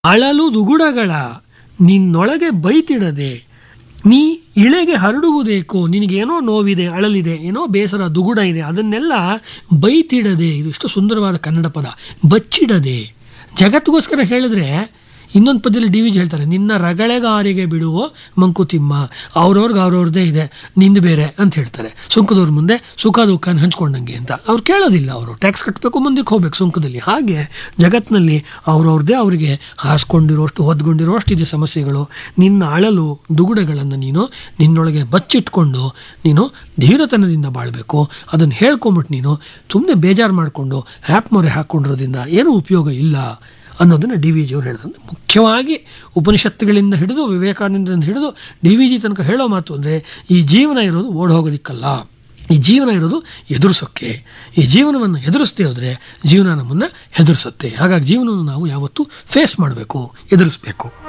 ಅಳಲು ದುಗುಡಗಳ ನಿನ್ನೊಳಗೆ ಬೈತಿಡದೆ ನೀ ಇಳೆಗೆ ಹರಡುವುದೇಕೋ ನಿನಗೇನೋ ನೋವಿದೆ ಅಳಲಿದೆ ಏನೋ ಬೇಸರ ದುಗುಡ ಇದೆ ಅದನ್ನೆಲ್ಲ ಬೈತಿಡದೆ ಇದು ಎಷ್ಟು ಸುಂದರವಾದ ಕನ್ನಡ ಪದ ಬಚ್ಚಿಡದೆ ಜಗತ್ತಿಗೋಸ್ಕರ ಹೇಳಿದ್ರೆ ಇನ್ನೊಂದು ಪದ್ಯದಲ್ಲಿ ಡಿ ವಿಜಿ ಹೇಳ್ತಾರೆ ನಿನ್ನ ರಗಳೆಗಾರಿಗೆ ಬಿಡುವ ಮಂಕುತಿಮ್ಮ ಅವ್ರವ್ರಿಗೆ ಅವ್ರವ್ರದ್ದೇ ಇದೆ ನಿಂದು ಬೇರೆ ಅಂತ ಹೇಳ್ತಾರೆ ಸುಂಕದವ್ರ ಮುಂದೆ ಸುಖ ದುಃಖನ ಹಂಚ್ಕೊಂಡಂಗೆ ಅಂತ ಅವ್ರು ಕೇಳೋದಿಲ್ಲ ಅವರು ಟ್ಯಾಕ್ಸ್ ಕಟ್ಟಬೇಕು ಮುಂದಕ್ಕೆ ಹೋಗ್ಬೇಕು ಸುಂಕದಲ್ಲಿ ಹಾಗೆ ಜಗತ್ತಿನಲ್ಲಿ ಅವ್ರವ್ರದ್ದೇ ಅವರಿಗೆ ಹಾಸ್ಕೊಂಡಿರೋಷ್ಟು ಹೊದ್ಕೊಂಡಿರೋಷ್ಟು ಇದೆ ಸಮಸ್ಯೆಗಳು ನಿನ್ನ ಅಳಲು ದುಗುಡಗಳನ್ನು ನೀನು ನಿನ್ನೊಳಗೆ ಬಚ್ಚಿಟ್ಕೊಂಡು ನೀನು ಧೀರತನದಿಂದ ಬಾಳಬೇಕು ಅದನ್ನು ಹೇಳ್ಕೊಂಬಿಟ್ಟು ನೀನು ಸುಮ್ಮನೆ ಬೇಜಾರು ಮಾಡಿಕೊಂಡು ಹ್ಯಾಪ್ ಮೊರೆ ಹಾಕ್ಕೊಂಡಿರೋದ್ರಿಂದ ಏನೂ ಉಪಯೋಗ ಇಲ್ಲ ಅನ್ನೋದನ್ನು ಡಿ ವಿ ಜಿಯವರು ಹೇಳಿದ್ರು ಮುಖ್ಯವಾಗಿ ಉಪನಿಷತ್ತುಗಳಿಂದ ಹಿಡಿದು ವಿವೇಕಾನಂದದಿಂದ ಹಿಡಿದು ಡಿ ವಿ ಜಿ ತನಕ ಹೇಳೋ ಮಾತು ಅಂದರೆ ಈ ಜೀವನ ಇರೋದು ಓಡ್ ಹೋಗೋದಿಕ್ಕಲ್ಲ ಈ ಜೀವನ ಇರೋದು ಎದುರಿಸೋಕ್ಕೆ ಈ ಜೀವನವನ್ನು ಎದುರಿಸದೇ ಹೋದರೆ ಜೀವನ ನಮ್ಮನ್ನು ಹೆದರಿಸುತ್ತೆ ಹಾಗಾಗಿ ಜೀವನವನ್ನು ನಾವು ಯಾವತ್ತೂ ಫೇಸ್ ಮಾಡಬೇಕು ಎದುರಿಸಬೇಕು